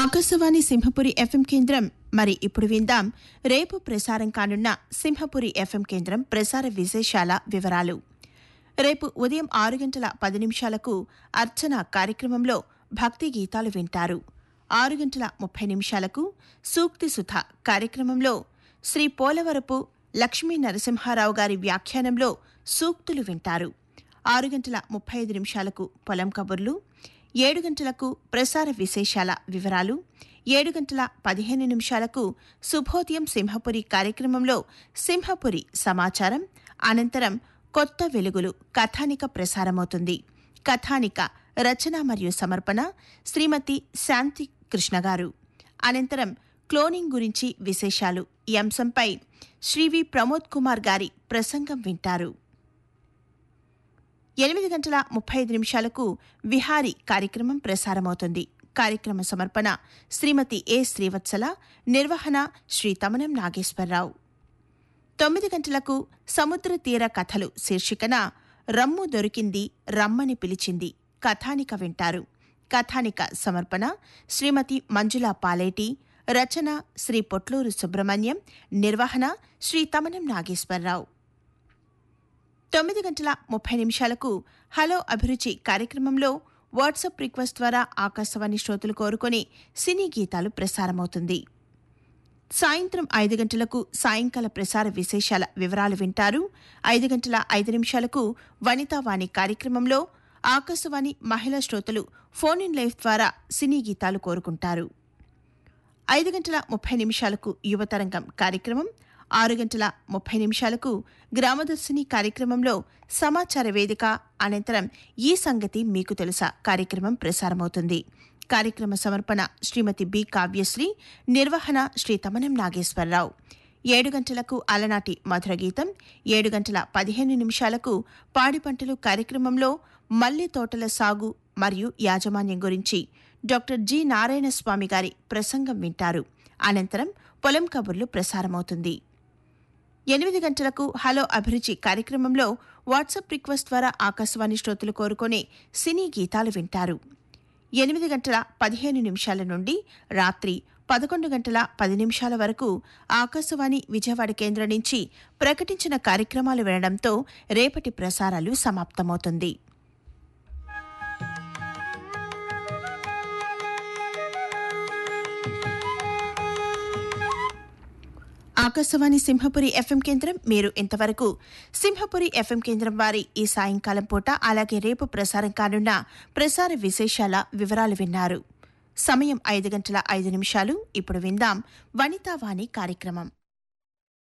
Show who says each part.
Speaker 1: Akashvani Simhapuri FM కేంద్రం మరి ఇప్పుడు విందాం రేపు ప్రసారం కానున్న సింహపురి ఎఫ్ఎం కేంద్రం ప్రసార విశేషాల వివరాలు రేపు ఉదయం ఆరు గంటల పది నిమిషాలకు అర్చన కార్యక్రమంలో భక్తి గీతాలు వింటారు ఆరు గంటల ముప్పై నిమిషాలకు సూక్తి సుధ కార్యక్రమంలో శ్రీ పోలవరపు లక్ష్మీ నరసింహారావు గారి వ్యాఖ్యానంలో సూక్తులు వింటారు ఆరు గంటల ముప్పై ఐదు నిమిషాలకు పొలం కబుర్లు ఏడు గంటలకు ప్రసార విశేషాల వివరాలు ఏడు గంటల పదిహేను నిమిషాలకు శుభోదయం సింహపురి కార్యక్రమంలో సింహపురి సమాచారం అనంతరం కొత్త వెలుగులు కథానిక ప్రసారమవుతుంది కథానిక రచన మరియు సమర్పణ శ్రీమతి శాంతి కృష్ణ గారు అనంతరం క్లోనింగ్ గురించి విశేషాలు ఈ అంశంపై శ్రీ వి ప్రమోద్ కుమార్ గారి ప్రసంగం వింటారు ఎనిమిది గంటల ముప్పై ఐదు నిమిషాలకు విహారీ కార్యక్రమం ప్రసారమవుతుంది కార్యక్రమ సమర్పణ శ్రీమతి ఏ శ్రీవత్సల నిర్వహణ శ్రీ తమనం నాగేశ్వరరావు తొమ్మిది గంటలకు సముద్ర తీర కథలు శీర్షికన రమ్ము దొరికింది రమ్మని పిలిచింది కథానిక వింటారు కథానిక సమర్పణ శ్రీమతి మంజులా పాలేటి రచన శ్రీ పొట్లూరు సుబ్రహ్మణ్యం నిర్వహణ శ్రీ తమనం నాగేశ్వరరావు తొమ్మిది గంటల ముప్పై నిమిషాలకు హలో అభిరుచి కార్యక్రమంలో వాట్సాప్ రిక్వెస్ట్ ద్వారా ఆకాశవాణి శ్రోతలు కోరుకొని సినీ గీతాలు ప్రసారమవుతుంది సాయంత్రం ఐదు గంటలకు సాయంకాల ప్రసార విశేషాల వివరాలు వింటారు ఐదు గంటల ఐదు నిమిషాలకు వనితావాణి కార్యక్రమంలో ఆకాశవాణి మహిళా శ్రోతలు ఫోన్ ఇన్ లైఫ్ ద్వారా సినీ గీతాలు కోరుకుంటారు ఐదు గంటల ముప్పై నిమిషాలకు యువతరంగం కార్యక్రమం ఆరు గంటల ముప్పై నిమిషాలకు గ్రామదర్శిని కార్యక్రమంలో సమాచార వేదిక అనంతరం ఈ సంగతి మీకు తెలుసా కార్యక్రమం ప్రసారమవుతుంది కార్యక్రమ సమర్పణ శ్రీమతి బి కావ్యశ్రీ నిర్వహణ శ్రీ తమనం నాగేశ్వరరావు ఏడు గంటలకు అలనాటి మధుర గీతం ఏడు గంటల పదిహేను నిమిషాలకు పాడి పంటలు కార్యక్రమంలో మల్లె తోటల సాగు మరియు యాజమాన్యం గురించి డాక్టర్ జి నారాయణస్వామి గారి ప్రసంగం వింటారు అనంతరం పొలం కబుర్లు ప్రసారమవుతుంది ఎనిమిది గంటలకు హలో అభిరుచి కార్యక్రమంలో వాట్సాప్ రిక్వెస్ట్ ద్వారా ఆకాశవాణి శ్రోతలు కోరుకునే సినీ గీతాలు వింటారు ఎనిమిది గంటల పదిహేను నిమిషాల నుండి రాత్రి పదకొండు గంటల పది నిమిషాల వరకు ఆకాశవాణి విజయవాడ కేంద్రం నుంచి ప్రకటించిన కార్యక్రమాలు వినడంతో రేపటి ప్రసారాలు సమాప్తమవుతుంది ఆకాశవాణి సింహపురి ఎఫ్ఎం కేంద్రం మీరు ఇంతవరకు సింహపురి ఎఫ్ఎం కేంద్రం వారి ఈ సాయంకాలం పూట అలాగే రేపు ప్రసారం కానున్న ప్రసార విశేషాల వివరాలు విన్నారు సమయం ఐదు గంటల ఐదు నిమిషాలు ఇప్పుడు విందాం వనితావాణి కార్యక్రమం